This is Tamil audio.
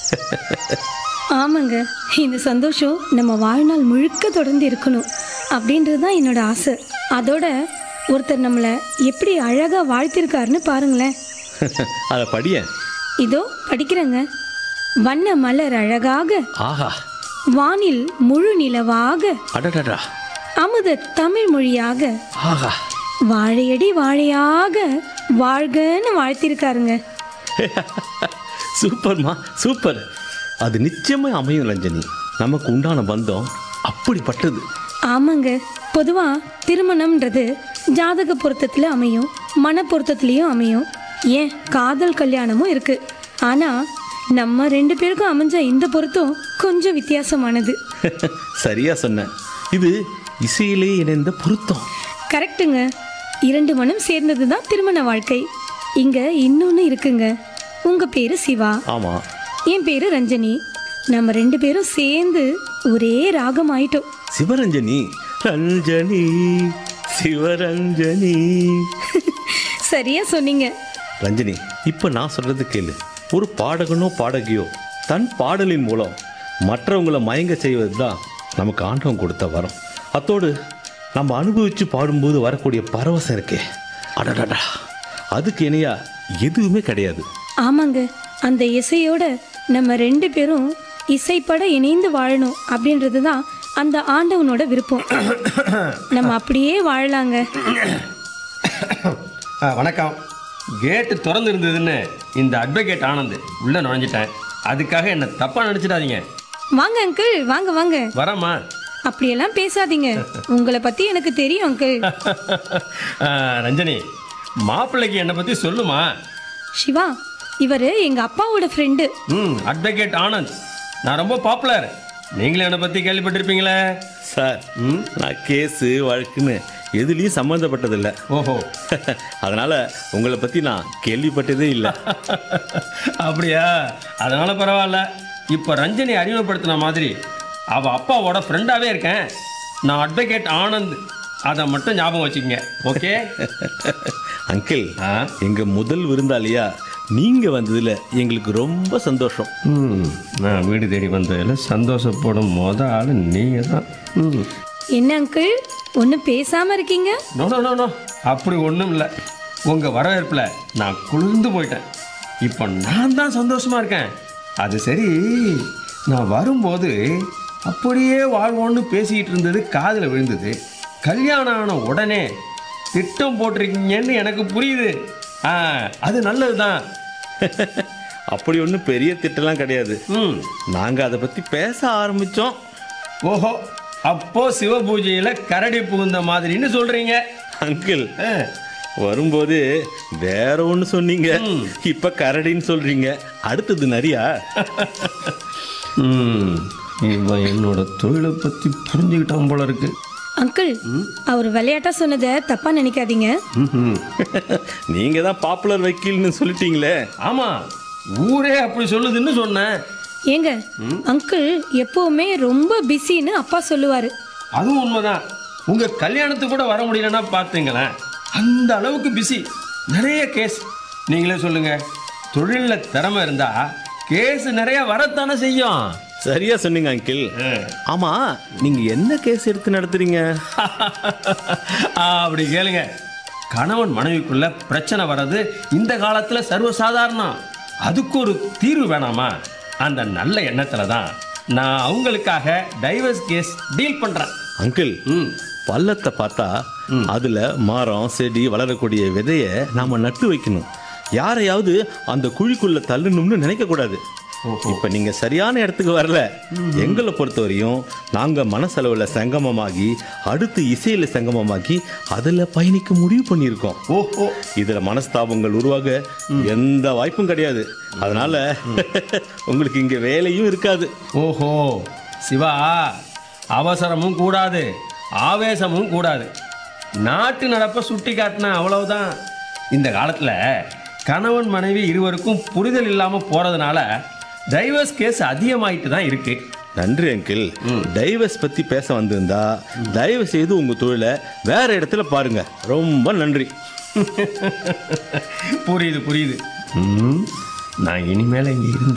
ஆமாங்க இந்த சந்தோஷம் நம்ம வாழ்நாள் முழுக்க தொடர்ந்து இருக்கணும் அப்படின்றது தான் என்னோட ஆசை அதோட ஒருத்தர் நம்மளை எப்படி அழகாக வாழ்த்திருக்காருன்னு பாருங்களேன் அதை படியேன் இதோ படிக்கிறேங்க வண்ண மலர் அழகாக ஆஹா வானில் முழு நிலவாக அடடடா அமுத தமிழ் மொழியாக ஆஹா வாழையடி வாழையாக வாழ்கன்னு வாழ்த்திருக்காருங்க சூப்பர்மா சூப்பர் அது நிச்சயமா அமையும் ரஞ்சனி நமக்கு உண்டான பந்தம் அப்படிப்பட்டது ஆமாங்க பொதுவா திருமணம்ன்றது ஜாதக பொருத்தத்துல அமையும் மன பொருத்தத்துலயும் அமையும் ஏன் காதல் கல்யாணமும் இருக்கு ஆனா நம்ம ரெண்டு பேருக்கும் அமைஞ்ச இந்த பொருத்தம் கொஞ்சம் வித்தியாசமானது சரியா சொன்ன இது இசையிலே இணைந்த பொருத்தம் கரெக்ட்டுங்க இரண்டு மனம் சேர்ந்தது தான் திருமண வாழ்க்கை இங்க இன்னொன்னு இருக்குங்க உங்க பேரு சிவா ஆமா என் பேரு ரஞ்சனி நம்ம ரெண்டு பேரும் சேர்ந்து ஒரே ராகம் ஆயிட்டோம் சிவரஞ்சனி ரஞ்சனி சிவரஞ்சனி சரியா சொன்னீங்க ரஞ்சனி இப்ப நான் சொல்றது கேளு ஒரு பாடகனோ பாடகியோ தன் பாடலின் மூலம் மற்றவங்களை மயங்க செய்வது தான் நமக்கு ஆண்டவன் கொடுத்த வரம் அத்தோடு நம்ம அனுபவிச்சு பாடும்போது வரக்கூடிய பரவசம் இருக்கே அடடடா அதுக்கு இணையா எதுவுமே கிடையாது ஆமாங்க அந்த இசையோட நம்ம ரெண்டு பேரும் இசைப்பட இணைந்து வாழணும் அப்படின்றது தான் அந்த ஆண்டவனோட விருப்பம் நம்ம அப்படியே வாழலாங்க ஆ, வணக்கம் கேட்டு திறந்து இருந்ததுன்னு இந்த அட்வொகேட் ஆனந்த் உள்ள நுழைஞ்சிட்டேன் அதுக்காக என்ன தப்பா நினைச்சிடாதீங்க வாங்க அங்கிள் வாங்க வாங்க வரமா அப்படியெல்லாம் பேசாதீங்க உங்களை பத்தி எனக்கு தெரியும் அங்கிள் ரஞ்சனி மாப்பிள்ளைக்கு என்னை பத்தி சொல்லுமா சிவா இவரு எங்க அப்பாவோட ஃப்ரெண்டு ம் அட்வொகேட் ஆனந்த் நான் ரொம்ப பாப்புலர் நீங்களும் என்னை பத்தி கேள்விப்பட்டிருப்பீங்களே சார் நான் கேஸு வழக்குன்னு எதுலேயும் சம்மந்தப்பட்டதில்லை ஓஹோ அதனால உங்களை பற்றி நான் கேள்விப்பட்டதே இல்லை அப்படியா அதனால பரவாயில்ல இப்போ ரஞ்சனி அறிமுகப்படுத்தின மாதிரி அவ அப்பாவோட ஃப்ரெண்டாவே இருக்கேன் நான் அட்வொகேட் ஆனந்த் அதை மட்டும் ஞாபகம் வச்சுக்கங்க ஓகே அங்கிள் ஆ எங்க முதல் விருந்தாளியா நீங்க வந்ததுல எங்களுக்கு ரொம்ப சந்தோஷம் ம் நான் வீடு தேடி வந்ததில் சந்தோஷப்படும் மொத ஆள் நீங்கள் தான் ம் என்ன அங்கிள் ஒன்றும் பேசாம இருக்கீங்க நோ நோ நோ நோ அப்படி ஒன்றும் இல்லை உங்கள் வரவேற்பில் நான் குளிர்ந்து போயிட்டேன் இப்போ நான் தான் சந்தோஷமா இருக்கேன் அது சரி நான் வரும்போது அப்படியே வாழ்வோன்னு பேசிக்கிட்டு இருந்தது காதில் விழுந்தது கல்யாணம் ஆன உடனே திட்டம் போட்டிருக்கீங்கன்னு எனக்கு புரியுது ஆ அது நல்லது தான் அப்படி ஒன்றும் பெரிய திட்டம்லாம் கிடையாது ம் நாங்க அதை பத்தி பேச ஆரம்பிச்சோம் ஓஹோ அப்போ சிவ பூஜையில் கரடி புகுந்த மாதிரின்னு சொல்கிறீங்க அங்கிள் ஆ வரும்போது வேற ஒன்று சொன்னீங்க இப்ப கரடின்னு சொல்றீங்க அடுத்தது நரியா ம் இவன் என்னோட தொழிலை பற்றி புரிஞ்சுக்கிட்டான் போல இருக்கு அங்கிள் அவர் விளையாட்டா சொன்னதை தப்பா நினைக்காதீங்க ம்ஹும். நீங்க தான் பாப்புலர் வக்கீல்னு சொல்லிட்டீங்களே ஆமாம் ஊரே அப்படி சொல்லுதுன்னு சொன்னேன் ஏங்க அங்கிள் எப்பவுமே ரொம்ப பிஸின்னு அப்பா சொல்லுவாரு அதுவும் உண்மைதான் உங்கள் கல்யாணத்துக்கு கூட வர முடியலன்னா பார்த்துங்களேன் அந்த அளவுக்கு பிஸி நிறைய கேஸ் நீங்களே சொல்லுங்க தொழிலில் திறமை இருந்தா கேஸ் நிறைய வரத்தானே செய்யும் சரியா சொன்னீங்க அங்கிள் ஆமா நீங்க என்ன கேஸ் எடுத்து நடத்துறீங்க ஆ, அப்படி கேளுங்க கணவன் மனைவிக்குள்ள பிரச்சனை வர்றது இந்த காலத்துல சர்வசாதாரணம் அதுக்கு ஒரு தீர்வு வேணாமா அந்த நல்ல எண்ணத்துல தான் நான் அவங்களுக்காக டைவர்ஸ் கேஸ் டீல் பண்றேன் அங்கிள் ம் பள்ளத்தை பார்த்தா அதுல மரம் செடி வளரக்கூடிய விதைய நாம நட்டு வைக்கணும் யாரையாவது அந்த குழிக்குள்ள தள்ளணும்னு நினைக்க கூடாது இப்ப நீங்க சரியான இடத்துக்கு வரல எங்களை பொறுத்தவரையும் நாங்க மனசளவுல சங்கமமாகி அடுத்து இசையில சங்கமமாகி அதுல பயணிக்க முடிவு பண்ணியிருக்கோம் ஓஹோ இதுல மனஸ்தாபங்கள் உருவாக எந்த வாய்ப்பும் கிடையாது அதனால உங்களுக்கு இங்க வேலையும் இருக்காது ஓஹோ சிவா அவசரமும் கூடாது ஆவேசமும் கூடாது நாட்டு நடப்பை சுட்டி காட்டின அவ்வளவுதான் இந்த காலத்தில் கணவன் மனைவி இருவருக்கும் புரிதல் இல்லாமல் போகிறதுனால டைவர்ஸ் கேஸ் அதிகமாயிட்டு தான் இருக்கு நன்றி அங்கிள் டைவர்ஸ் பத்தி பேச வந்திருந்தா தயவு செய்து உங்க தொழிலை வேற இடத்துல பாருங்க ரொம்ப நன்றி புரியுது புரியுது ம், நான் இனிமேல் இங்கே இருந்து